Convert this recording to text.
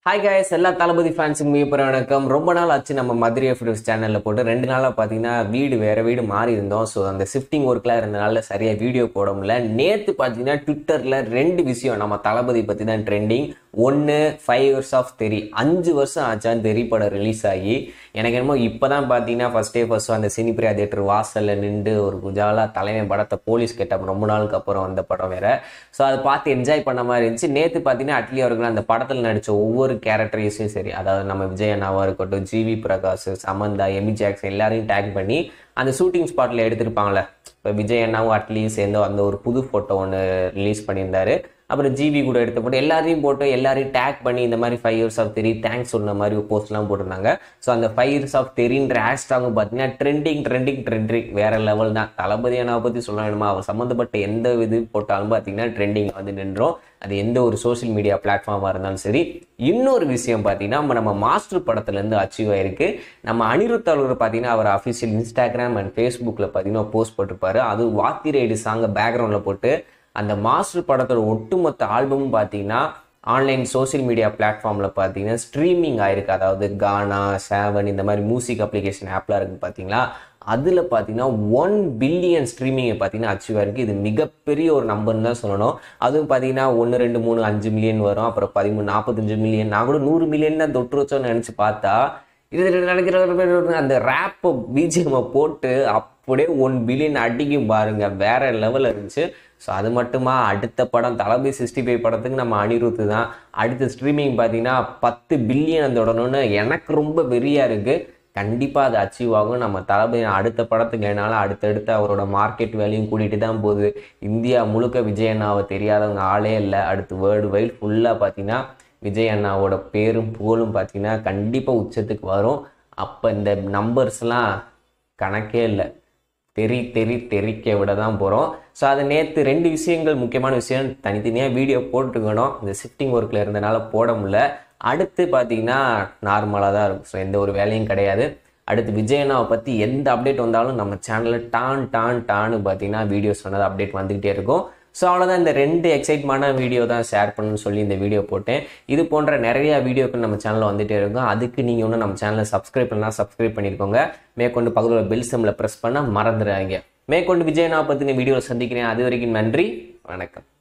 hi guys எல்லா தளபதி ஃபேன்ஸுக்கு மிகப்பெரிய வணக்கம் ரொம்ப நாள் ஆச்சு நம்ம மதுரை எஃப்டிவ்ஸ் சேனலில் போட்டு ரெண்டு நாளாக பார்த்தீங்கன்னா வீடு வேறு வீடு மாறி இருந்தோம் ஸோ அந்த ஷிஃப்டிங் ஒர்க்கில் இருந்தனால சரியாக வீடியோ போட முடியல நேற்று பார்த்தீங்கன்னா ட்விட்டரில் ரெண்டு விஷயம் நம்ம தளபதி பற்றி தான் ட்ரெண்டிங் ஒன்று ஃபைவ் இயர்ஸ் ஆஃப் தெரி அஞ்சு வருஷம் ஆச்சா தெரி படம் ரிலீஸ் ஆகி எனக்கு என்னமோ இப்போ தான் பார்த்தீங்கன்னா ஃபர்ஸ்ட் டே ஃபர்ஸ்ட் அந்த சினிப்பிரியா தேட்டர் வாசலில் நின்று ஒரு குஜாலா தலைமை படத்தை போலீஸ் கெட்டப் ரொம்ப நாளுக்கு அப்புறம் வந்த படம் வேற ஸோ அதை பார்த்து என்ஜாய் பண்ண மாதிரி இருந்துச்சு நேற்று பார்த்தீங்கன்னா அட்லி அவர்கள் அந்த படத்தில் நடித்த ஒவ்வொரு கேரக்டரைஸும் சரி அதாவது நம்ம விஜய் அண்ணாவாக இருக்கட்டும் GV Prakash Samantha Amy Jackson எல்லாரையும் டேக் பண்ணி அந்த ஷூட்டிங் ஸ்பாட்டில் எடுத்திருப்பாங்களே இப்போ விஜய் அண்ணாவும் அட்லியும் சேர்ந்து அந்த ஒரு புது ஃபோட்டோ ஒன்று ரிலீஸ் பண்ணியிருந்தாரு அப்புறம் ஜிவி கூட எடுத்த போட்டு எல்லாரையும் போட்டு எல்லாரையும் டேக் பண்ணி இந்த மாதிரி five years of Theri thanks சொன்ன மாதிரி போஸ்ட்லாம் போட்டிருந்தாங்க ஸோ அந்த ஃபைவ் இயர்ஸ் ஆஃப் தெரின்ற ஹேஷ்டாகும் பார்த்தீங்கன்னா ட்ரெண்டிங் ட்ரெண்டிங் ட்ரெண்டிங் வேற லெவல் தான் தளபதி அண்ணாவை பற்றி சொல்ல வேணுமா அவர் சம்மந்தப்பட்ட எந்த இது போட்டாலும் பார்த்தீங்கன்னா ட்ரெண்டிங் வந்து நின்றோம் அது எந்த ஒரு சோஷியல் மீடியா பிளாட்ஃபார்மாக இருந்தாலும் சரி இன்னொரு விஷயம் பார்த்தீங்கன்னா நம்ம நம்ம மாஸ்டர் படத்துலேருந்து அச்சீவ் ஆயிருக்கு நம்ம அனிருத் அவர் பார்த்தீங்கன்னா அவர் அஃபிஷியல் இன்ஸ்டாகிராம் அண்ட் ஃபேஸ்புக்கில் பார்த்தீங்கன்னா போஸ்ட் போட்டிருப்பாரு அது வாத்தி ரைடு சாங்கை பேக்ரவுண்டில் போட்டு அந்த மாஸ்டர் படத்தோட ஒட்டுமொத்த ஆல்பமும் பார்த்தீங்கன்னா ஆன்லைன் சோஷியல் மீடியா பிளாட்ஃபார்மில் பார்த்தீங்கன்னா ஸ்ட்ரீமிங் ஆயிருக்கு அதாவது கானா சேவன் இந்த மாதிரி மியூசிக் அப்ளிகேஷன் ஆப்லாம் இருக்குது பார்த்தீங்களா அதில் பார்த்தீங்கன்னா ஒன் பில்லியன் ஸ்ட்ரீமிங்கை பார்த்தீங்கன்னா அச்சீவ் ஆயிருக்கு இது மிகப்பெரிய ஒரு நம்பர்னு தான் சொல்லணும் அதுவும் பார்த்தீங்கன்னா ஒன்று ரெண்டு மூணு அஞ்சு மில்லியன் வரும் அப்புறம் பதிமூணு நாற்பத்தஞ்சு மில்லியன் நான் கூட நூறு மில்லியன் தான் தொற்று வச்சோன்னு நினச்சி பார்த்தா இதில் நடக்கிற அந்த ரேப்பை பிஜிஎம்மை போட்டு அப்படியே ஒன் பில்லியன் அடிக்கும் பாருங்க வேற லெவலில் இருந்துச்சு ஸோ அது மட்டுமா அடுத்த படம் தளபதி சிக்ஸ்டி ஃபைவ் படத்துக்கு நம்ம அனிருத்து தான் அடுத்த ஸ்ட்ரீமிங் பார்த்தீங்கன்னா பத்து பில்லியன் அந்த தொடணும்னு எனக்கு ரொம்ப வெறியாக இருக்குது கண்டிப்பாக அது அச்சீவ் ஆகும் நம்ம தளபதி அடுத்த படத்துக்கு என்னாலும் அடுத்தடுத்து அவரோட மார்க்கெட் வேல்யூம் கூட்டிகிட்டு தான் போகுது இந்தியா முழுக்க விஜய் அண்ணாவை தெரியாதவங்க ஆளே இல்லை அடுத்து வேர்ல்டு வைட் ஃபுல்லாக பார்த்தீங்கன்னா விஜய் அண்ணாவோட பேரும் புகழும் பார்த்தீங்கன்னா கண்டிப்பாக உச்சத்துக்கு வரும் அப்போ இந்த நம்பர்ஸ்லாம் கணக்கே இல்லை தெரி தெரி தெரிக்க விட தான் போகிறோம் ஸோ அது நேற்று ரெண்டு விஷயங்கள் முக்கியமான விஷயம் தனித்தனியாக வீடியோ போட்டுக்கணும் இந்த ஷிஃப்டிங் ஒர்க்கில் இருந்தனால போட முடியல அடுத்து பார்த்தீங்கன்னா நார்மலாக தான் இருக்கும் ஸோ எந்த ஒரு வேலையும் கிடையாது அடுத்து விஜயனாவை பற்றி எந்த அப்டேட் வந்தாலும் நம்ம சேனலில் டான் டான் டான்னு பார்த்தீங்கன்னா வீடியோஸ் சொன்னது அப்டேட் வந்துக்கிட்டே இருக்கும் ஸோ அவ்வளோதான் இந்த ரெண்டு எக்ஸைட்மான வீடியோ தான் ஷேர் பண்ணணும்னு சொல்லி இந்த வீடியோ போட்டேன் இது போன்ற நிறைய வீடியோக்கள் நம்ம சேனலில் வந்துட்டே இருக்கும் அதுக்கு நீங்கள் ஒன்றும் நம்ம சேனலை சப்ஸ்கிரைப் பண்ணலாம் சப்ஸ்கிரைப் பண்ணியிருக்கோங்க மேற்கொண்டு பக்கத்தில் பெல் சிம்மில் ப்ரெஸ் பண்ண மறந்துடாதீங்க மேற்கொண்டு விஜயனா பற்றின வீடியோவில் சந்திக்கிறேன் அது வரைக்கும் நன்றி வணக்கம்